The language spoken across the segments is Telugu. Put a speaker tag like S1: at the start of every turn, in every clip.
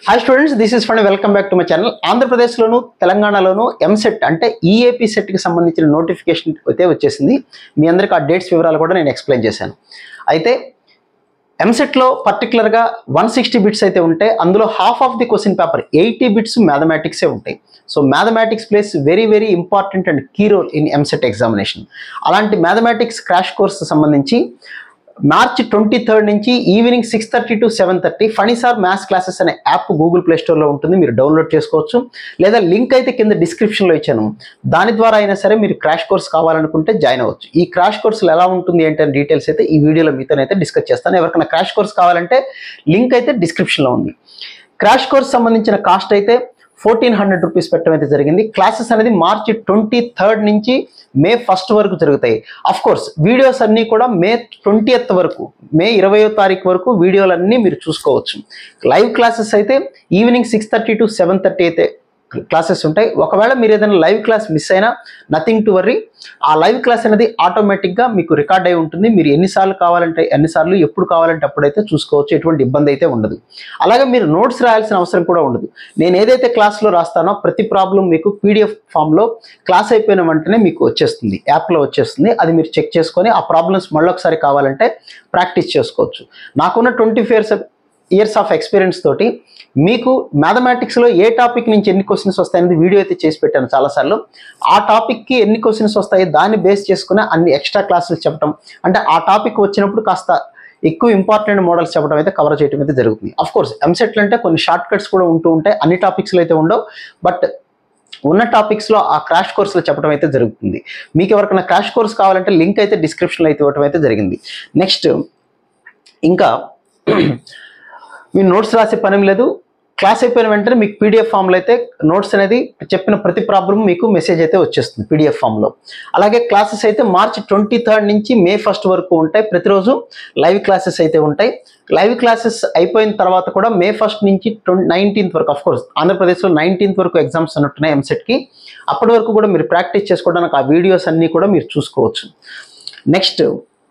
S1: hi students this is fund welcome back to my channel ఆంధ్రప్రదేశ్లోను తెలంగాణలోను ఎంసెట్ అంటే ఈఏపీ సెట్కి సంబంధించిన నోటిఫికేషన్ అయితే వచ్చేసింది మీ అందరికి ఆ డేట్స్ వివరాలు కూడా నేను ఎక్స్ప్లెయిన్ చేశాను అయితే ఎంసెట్లో పర్టికులర్గా వన్ సిక్స్టీ బిట్స్ అయితే ఉంటాయి అందులో half of the question paper eighty bits మ్యాథమెటిక్సే ఉంటాయి so mathematics place very very important and key role in EAMCET examination అలాంటి మ్యాథమెటిక్స్ క్రాష్ కోర్స్ సంబంధించి మార్చ్ ట్వంటీ థర్డ్ నుంచి evening six thirty to seven thirty Phani sir maths classes అనే యాప్ గూగుల్ ప్లే స్టోర్లో ఉంటుంది మీరు డౌన్లోడ్ చేసుకోవచ్చు లేదా లింక్ అయితే కింద డిస్క్రిప్షన్లో ఇచ్చాను దాని ద్వారా అయినా సరే మీరు క్రాష్ కోర్స్ కావాలనుకుంటే జాయిన్ అవ్వచ్చు ఈ క్రాష్ కోర్సులు ఎలా ఉంటుంది ఏంటనే డీటెయిల్స్ అయితే ఈ వీడియోలో మీతోనైతే డిస్కస్ చేస్తాను ఎవరికైనా క్రాష్ కోర్స్ కావాలంటే లింక్ అయితే డిస్క్రిప్షన్లో ఉంది క్రాష్ కోర్స్ సంబంధించిన కాస్ట్ అయితే ఫోర్టీన్ హండ్రెడ్ రూపీస్ పెట్టడం అయితే జరిగింది క్లాసెస్ అనేది మార్చి ట్వంటీ థర్డ్ నుంచి మే ఫస్ట్ వరకు జరుగుతాయి అఫ్ కోర్స్ వీడియోస్ అన్నీ కూడా మే ట్వంటీయత్ వరకు మే ఇరవయో తారీఖు వరకు వీడియోలన్నీ మీరు చూసుకోవచ్చు లైవ్ క్లాసెస్ అయితే evening six thirty to seven thirty అయితే క్లాసెస్ ఉంటాయి ఒకవేళ మీరు ఏదైనా లైవ్ క్లాస్ మిస్ అయినా నథింగ్ టు వర్రీ ఆ లైవ్ క్లాస్ అనేది ఆటోమేటిక్గా మీకు రికార్డ్ అయి ఉంటుంది మీరు ఎన్నిసార్లు కావాలంటే ఎన్నిసార్లు ఎప్పుడు కావాలంటే అప్పుడైతే చూసుకోవచ్చు ఎటువంటి ఇబ్బంది అయితే ఉండదు అలాగే మీరు నోట్స్ రాయాల్సిన అవసరం కూడా ఉండదు నేను ఏదైతే క్లాస్లో రాస్తానో ప్రతి ప్రాబ్లం మీకు పీడిఎఫ్ ఫామ్లో క్లాస్ అయిపోయిన వెంటనే మీకు వచ్చేస్తుంది యాప్లో వచ్చేస్తుంది అది మీరు చెక్ చేసుకొని ఆ ప్రాబ్లమ్స్ మళ్ళొకసారి కావాలంటే ప్రాక్టీస్ చేసుకోవచ్చు నాకున్న twenty years years of experience తోటి మీకు మ్యాథమెటిక్స్లో ఏ టాపిక్ నుంచి ఎన్ని క్వశ్చన్స్ వస్తాయనేది వీడియో అయితే చేసి పెట్టాను చాలాసార్లు ఆ టాపిక్కి ఎన్ని క్వశ్చన్స్ వస్తాయి దాన్ని బేస్ చేసుకుని అన్ని ఎక్స్ట్రా క్లాసులు చెప్పడం అంటే ఆ టాపిక్ వచ్చినప్పుడు కాస్త ఎక్కువ ఇంపార్టెంట్ మోడల్స్ చెప్పడం అయితే కవర్ చేయడం అయితే జరుగుతుంది అఫ్ కోర్స్ ఎంసెట్లు అంటే కొన్ని షార్ట్ కట్స్ కూడా ఉంటూ ఉంటాయి అన్ని టాపిక్స్లో అయితే ఉండవు బట్ ఉన్న టాపిక్స్లో ఆ క్రాష్ కోర్సులో చెప్పడం అయితే జరుగుతుంది మీకు ఎవరికైనా క్రాష్ కోర్స్ కావాలంటే లింక్ అయితే డిస్క్రిప్షన్లో అయితే ఇవ్వడం అయితే జరిగింది నెక్స్ట్ ఇంకా మీరు నోట్స్ రాసే పని లేదు క్లాస్ అయిపోయిన వెంటనే మీకు పీడిఎఫ్ ఫామ్లో అయితే నోట్స్ అనేది చెప్పిన ప్రతి ప్రాబ్లం మీకు మెసేజ్ అయితే వచ్చేస్తుంది పీడిఎఫ్ ఫామ్లో అలాగే క్లాసెస్ అయితే మార్చ్ ట్వంటీ థర్డ్ నుంచి మే ఫస్ట్ వరకు ఉంటాయి ప్రతిరోజు లైవ్ క్లాసెస్ అయితే ఉంటాయి లైవ్ క్లాసెస్ అయిపోయిన తర్వాత కూడా మే ఫస్ట్ నుంచి ట్వంటీ నైన్టీన్త్ వరకు ఆఫ్ కోర్స్ ఆంధ్రప్రదేశ్లో నైన్టీన్త్ వరకు ఎగ్జామ్స్ ఉన్నట్టున్నాయి ఎంసెట్కి అప్పటి వరకు కూడా మీరు ప్రాక్టీస్ చేసుకోవడానికి ఆ వీడియోస్ అన్నీ కూడా మీరు చూసుకోవచ్చు నెక్స్ట్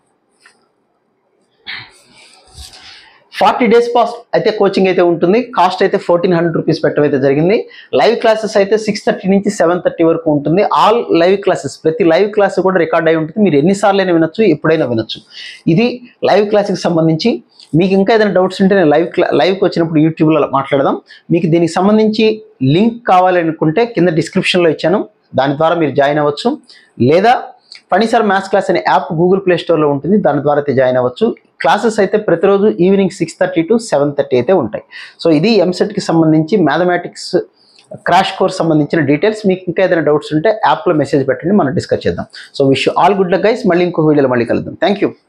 S1: ఫార్టీ డేస్ పాస్ అయితే కోచింగ్ అయితే ఉంటుంది కాస్ట్ అయితే ఫోర్టీన్ హండ్రెడ్ రూపీస్ పెట్టడం అయితే జరిగింది లైవ్ క్లాసెస్ అయితే సిక్స్ థర్టీ నుంచి సెవెన్ థర్టీ వరకు ఉంటుంది ఆల్ లైవ్ క్లాసెస్ ప్రతి లైవ్ క్లాస్ కూడా రికార్డ్ అయి ఉంటుంది మీరు ఎన్నిసార్లు అయినా వినొచ్చు ఎప్పుడైనా వినొచ్చు ఇది లైవ్ క్లాస్కి సంబంధించి మీకు ఇంకా ఏదైనా డౌట్స్ ఉంటే నేను లైవ్ క్లా లైవ్కి వచ్చినప్పుడు యూట్యూబ్లో మాట్లాడదాం మీకు దీనికి సంబంధించి లింక్ కావాలనుకుంటే కింద డిస్క్రిప్షన్లో ఇచ్చాను దాని ద్వారా మీరు జాయిన్ అవ్వచ్చు లేదా ఫణిసార్ మ్యాథ్స్ క్లాస్ అనే యాప్ గూగుల్ ప్లే స్టోర్లో ఉంటుంది దాని ద్వారా అయితే జాయిన్ అవ్వచ్చు క్లాసెస్ అయితే ప్రతిరోజు evening six thirty to seven thirty అయితే ఉంటాయి సో ఇది ఎంసెట్కి సంబంధించి మ్యాథమెటిక్స్ క్రాష్ కోర్స్ సంబంధించిన డీటెయిల్స్ మీకు ఇంకా ఏదైనా డౌట్స్ ఉంటే యాప్లో మెసేజ్ పెట్టండి మనం డిస్కస్ చేద్దాం so wish all good luck guys మళ్ళీ ఇంకో వీడియోలో మళ్ళీ కలుద్దాం థ్యాంక్ యూ